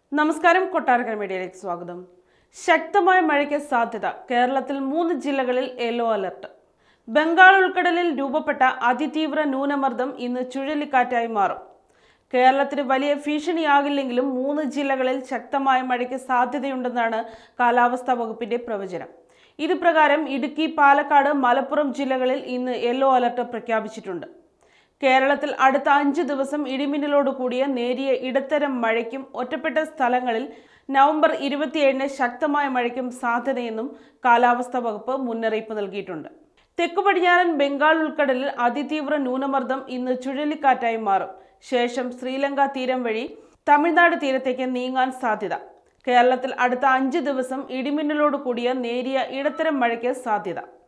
നമസ്കാരം കൊട്ടാരക്കര മീഡിയയിലേക്ക് സ്വാഗതം ശക്തമായ മഴയ്ക്ക് സാധ്യത കേരളത്തിൽ മൂന്ന് ജില്ലകളിൽ യെല്ലോ അലർട്ട് ബംഗാൾ ഉൾക്കടലിൽ രൂപപ്പെട്ട അതിതീവ്ര ന്യൂനമർദ്ദം ഇന്ന് ചുഴലിക്കാറ്റായി മാറും കേരളത്തിന് വലിയ ഭീഷണിയാകില്ലെങ്കിലും മൂന്ന് ജില്ലകളിൽ ശക്തമായ മഴയ്ക്ക് സാധ്യതയുണ്ടെന്നാണ് കാലാവസ്ഥാ വകുപ്പിന്റെ പ്രവചനം ഇത് പ്രകാരം ഇടുക്കി പാലക്കാട് മലപ്പുറം ജില്ലകളിൽ ഇന്ന് യെല്ലോ അലർട്ട് പ്രഖ്യാപിച്ചിട്ടുണ്ട് കേരളത്തിൽ അടുത്ത അഞ്ച് ദിവസം ഇടിമിന്നലോട് കൂടിയ നേരിയ ഇടത്തരം മഴയ്ക്കും ഒറ്റപ്പെട്ട സ്ഥലങ്ങളിൽ നവംബർ ഇരുപത്തിയേഴിന് ശക്തമായ മഴയ്ക്കും സാധ്യതയെന്നും കാലാവസ്ഥാ വകുപ്പ് മുന്നറിയിപ്പ് നൽകിയിട്ടുണ്ട് തെക്കു പടിഞ്ഞാറൻ ബംഗാൾ ഉൾക്കടലിൽ അതിതീവ്ര ന്യൂനമർദ്ദം ഇന്ന് ചുഴലിക്കാറ്റായി മാറും ശേഷം ശ്രീലങ്ക തീരം വഴി തമിഴ്നാട് തീരത്തേക്ക് നീങ്ങാൻ സാധ്യത കേരളത്തിൽ അടുത്ത അഞ്ച് ദിവസം ഇടിമിന്നലോട് കൂടിയ നേരിയ ഇടത്തരം മഴയ്ക്ക് സാധ്യത